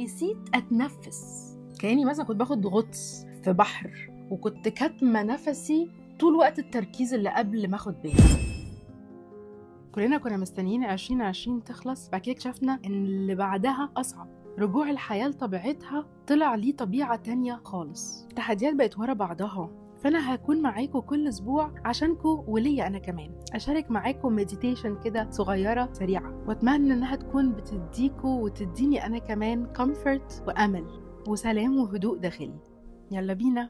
نسيت اتنفس كاني مثلا كنت باخد غطس في بحر وكنت كاتمه نفسي طول وقت التركيز اللي قبل ما اخد بالي كلنا كنا مستنيين 2020 تخلص بعد كده اكتشفنا ان اللي بعدها اصعب رجوع الحياة لطبيعتها طلع ليه طبيعة تانية خالص التحديات بقت ورا بعضها فأنا هكون معاكم كل أسبوع عشانكم وليا أنا كمان أشارك معاكم مديتيشن كده صغيرة سريعة وأتمنى إنها تكون بتديكوا وتديني أنا كمان كومفورت وأمل وسلام وهدوء داخلي يلا بينا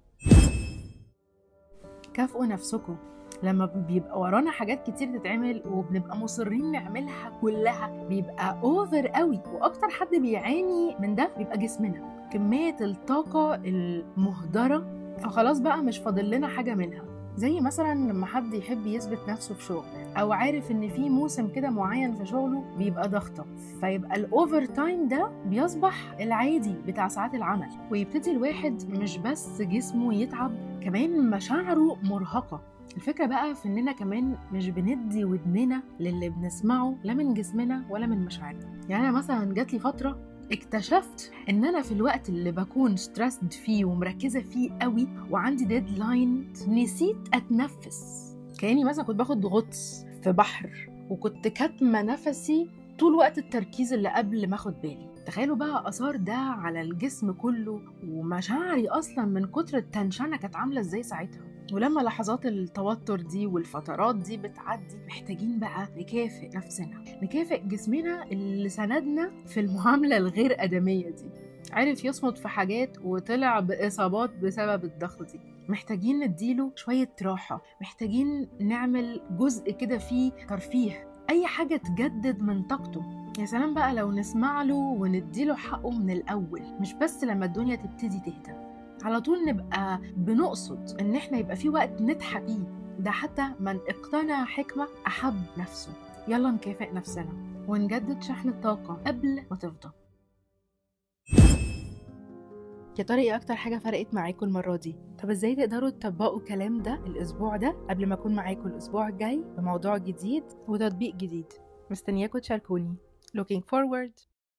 كافئوا نفسكم لما بيبقى ورانا حاجات كتير تتعمل وبنبقى مصرين نعملها كلها بيبقى اوفر قوي واكتر حد بيعاني من ده بيبقى جسمنا كمية الطاقة المهدرة فخلاص بقى مش فاضل لنا حاجة منها زي مثلا لما حد يحب يثبت نفسه في شغل او عارف ان في موسم كده معين في شغله بيبقى ضغطه فيبقى الاوفر تايم ده بيصبح العادي بتاع ساعات العمل ويبتدي الواحد مش بس جسمه يتعب كمان مشاعره مرهقه الفكرة بقى في إننا كمان مش بندي ودننا للي بنسمعه لا من جسمنا ولا من مشاعرنا يعني أنا مثلا جات لي فترة اكتشفت ان انا في الوقت اللي بكون ستريسد فيه ومركزه فيه قوي وعندي ديدلاين نسيت اتنفس كاني مثلا كنت باخد غطس في بحر وكنت كاتمه نفسي طول وقت التركيز اللي قبل ما اخد بالي تخيلوا بقى اثار ده على الجسم كله ومشاعري اصلا من كتر التنشنه كانت عامله ازاي ساعتها ولما لحظات التوتر دي والفترات دي بتعدي محتاجين بقى نكافئ نفسنا نكافئ جسمنا اللي سندنا في المعاملة الغير آدمية دي عرف يصمد في حاجات وطلع بإصابات بسبب الضغط دي محتاجين نديله شوية راحة محتاجين نعمل جزء كده فيه ترفيه أي حاجة تجدد من طاقته يا سلام بقى لو نسمع له ونديله حقه من الأول مش بس لما الدنيا تبتدي تهدى على طول نبقى بنقصد ان احنا يبقى في وقت نضحك فيه ده حتى من اقتنع حكمة أحب نفسه يلا نكافئ نفسنا ونجدد شحن الطاقة قبل ما تفضى يا ترى ايه اكتر حاجه فرقت معاكم المره دي طب ازاي تقدروا تطبقوا الكلام ده الاسبوع ده قبل ما اكون معاكم الاسبوع الجاي بموضوع جديد وتطبيق جديد مستنياكم تشاركوني looking forward